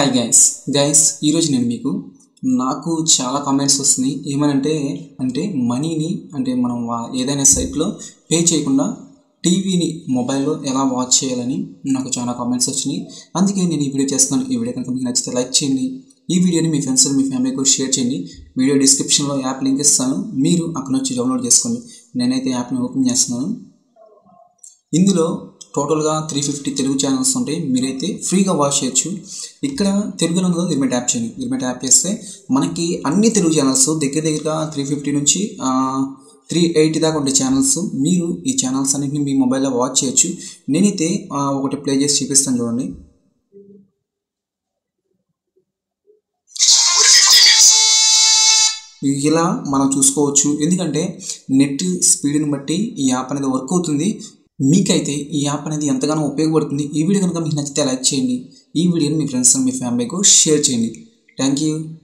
hi guys guys ఈరోజు నేను మీకు నాకు చాలా కామెంట్స్ వస్తున్నాయి ఏమనంటే అంటే మనీని అంటే మనం వా- ఏదైనా సైట్లో పే చేయకుండా టీవీని మొబైల్లో ఎలా వాచ్ చేయాలని నాకు చాలా కామెంట్స్ వచ్చినాయి అందుకే నేను ఈ వీడియో చేస్తున్నాను ఈ వీడియో కనుక మీకు నచ్చితే లైక్ చేయండి ఈ వీడియోని మీ ఫ్రెండ్స్ మీ ఫ్యామిలీకి కూడా షేర్ చేయండి వీడియో డిస్క్రిప్షన్లో యాప్ లింక్ ఇస్తాను మీరు అక్కడ నుంచి డౌన్లోడ్ చేసుకోండి నేనైతే యాప్ని ఓపెన్ చేస్తున్నాను ఇందులో టోటల్గా త్రీ ఫిఫ్టీ తెలుగు ఛానల్స్ ఉంటాయి మీరైతే ఫ్రీగా వాచ్ చేయొచ్చు ఇక్కడ తెలుగులో ఉందో దీని మీద ట్యాప్ చేయండి దీని మీద ట్యాప్ చేస్తే మనకి అన్ని తెలుగు ఛానల్స్ దగ్గర దగ్గరగా త్రీ ఫిఫ్టీ నుంచి త్రీ ఎయిటీ దాకా ఉండే ఛానల్స్ మీరు ఈ ఛానల్స్ అన్నింటిని మీ మొబైల్లో వాచ్ చేయొచ్చు నేనైతే ఆ, ఒకటి ప్లే చేసి చూపిస్తాను చూడండి ఇలా మనం చూసుకోవచ్చు ఎందుకంటే నెట్ స్పీడ్ని బట్టి ఈ యాప్ అనేది వర్క్ అవుతుంది మీకైతే ఈ యాప్ అనేది ఎంతగానో ఉపయోగపడుతుంది ఈ వీడియో కనుక మీకు నచ్చితే లైక్ చేయండి ఈ వీడియోని మీ ఫ్రెండ్స్ మీ ఫ్యామిలీకి షేర్ చేయండి థ్యాంక్ యూ